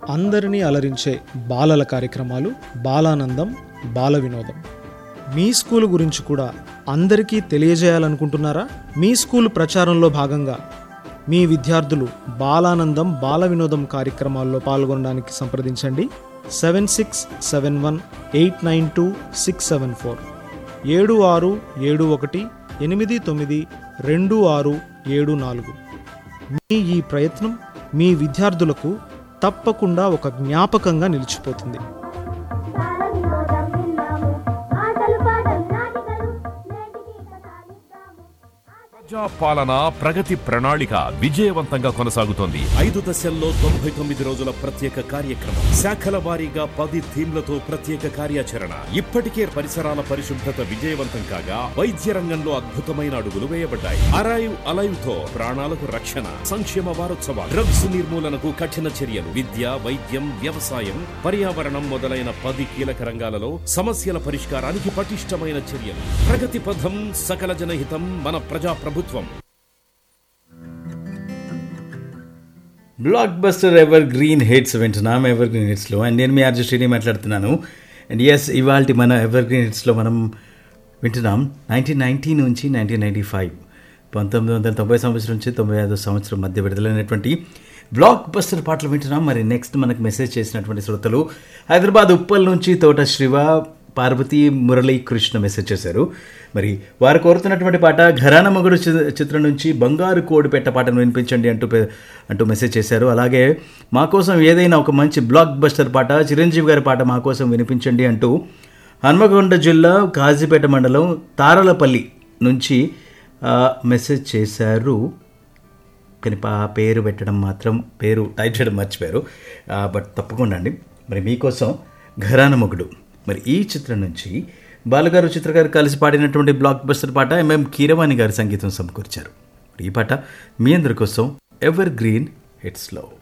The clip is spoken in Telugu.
అందరినీ అలరించే బాలల కార్యక్రమాలు బాలానందం బాల వినోదం మీ స్కూల్ గురించి కూడా అందరికీ తెలియజేయాలనుకుంటున్నారా మీ స్కూల్ ప్రచారంలో భాగంగా మీ విద్యార్థులు బాలానందం బాల వినోదం కార్యక్రమాల్లో పాల్గొనడానికి సంప్రదించండి seven six seven one eight nine two six seven four ఏడు ఆరు ఏడు ఒకటి ఎనిమిది తొమ్మిది రెండు ఆరు ఏడు నాలుగు మీ ఈ ప్రయత్నం మీ విద్యార్థులకు తప్పకుండా ఒక జ్ఞాపకంగా నిలిచిపోతుంది బాల వినోదం విన్నాము ఆటలు పాటలు నాటికలు నేటికి కథాలిద్దాము ప్రజా పాలన ప్రగతి ప్రణాళిక విజయవంతంగా కొనసాగుతోంది ఐదు దశల్లో తొంభై తొమ్మిది రోజుల ప్రత్యేక కార్యక్రమం శాఖల వారీగా పది థీమ్లతో ప్రత్యేక కార్యాచరణ ఇప్పటికే పరిసరాల పరిశుభ్రత విజయవంతం కాగా వైద్య రంగంలో అద్భుతమైన అడుగులు వేయబడ్డాయి అరైవ్ అలైవ్ తో ప్రాణాలకు రక్షణ సంక్షేమ వారోత్సవాలు డ్రగ్స్ నిర్మూలనకు కఠిన చర్యలు విద్య వైద్యం వ్యవసాయం పర్యావరణం మొదలైన పది కీలక రంగాలలో సమస్యల పరిష్కారానికి పటిష్టమైన చర్యలు ప్రగతి పథం సకల జనహితం మన ప్రజా ప్రభుత్వం blockbuster evergreen hits వింటున్నాం ఎవర్ గ్రీన్ హిట్స్లో అండ్ నేను మీ ఆర్జు శ్రీని మాట్లాడుతున్నాను అండ్ ఎస్ ఇవాళ మన ఎవర్ గ్రీన్ హిట్స్లో మనం వింటున్నాం నైన్టీన్ నైన్టీ నుంచి నైన్టీన్ నైంటీ ఫైవ్ పంతొమ్మిది వందల తొంభై సంవత్సరం నుంచి తొంభై ఐదో సంవత్సరం మధ్య విడుదలైనటువంటి బ్లాక్ బస్టర్ పాటలు వింటున్నాం మరి నెక్స్ట్ మనకు మెసేజ్ చేసినటువంటి శ్రోతలు హైదరాబాద్ ఉప్పల్ నుంచి తోట శివ పార్వతి మురళీ కృష్ణ మెసేజ్ చేశారు మరి వారు కోరుతున్నటువంటి పాట ఘరాన మొగుడు చి- చిత్రం నుంచి బంగారు కోడి పెట్ట పాటను వినిపించండి అంటూ పె- అంటూ మెసేజ్ చేశారు అలాగే మా కోసం ఏదైనా ఒక మంచి బ్లాక్ బస్టర్ పాట చిరంజీవి గారి పాట మా కోసం వినిపించండి అంటూ హన్మకొండ జిల్లా కాజీపేట మండలం తారలపల్లి నుంచి ఆ, మెసేజ్ చేశారు కానీ పా పేరు పెట్టడం మాత్రం పేరు టైప్ చేయడం మర్చిపోయారు ఆ, బట్ తప్పకుండా అండి మరి మీకోసం ఘరాన మొగుడు మరి ఈ చిత్రం నుంచి బాలుగారు చిత్రగారు కలిసి పాడినటువంటి బ్లాక్ బస్టర్ పాట ఎంఎం కీరవాణి గారి సంగీతం సమకూర్చారు మరి ఈ పాట మీ అందరి కోసం ఎవర్ గ్రీన్ హిట్స్లో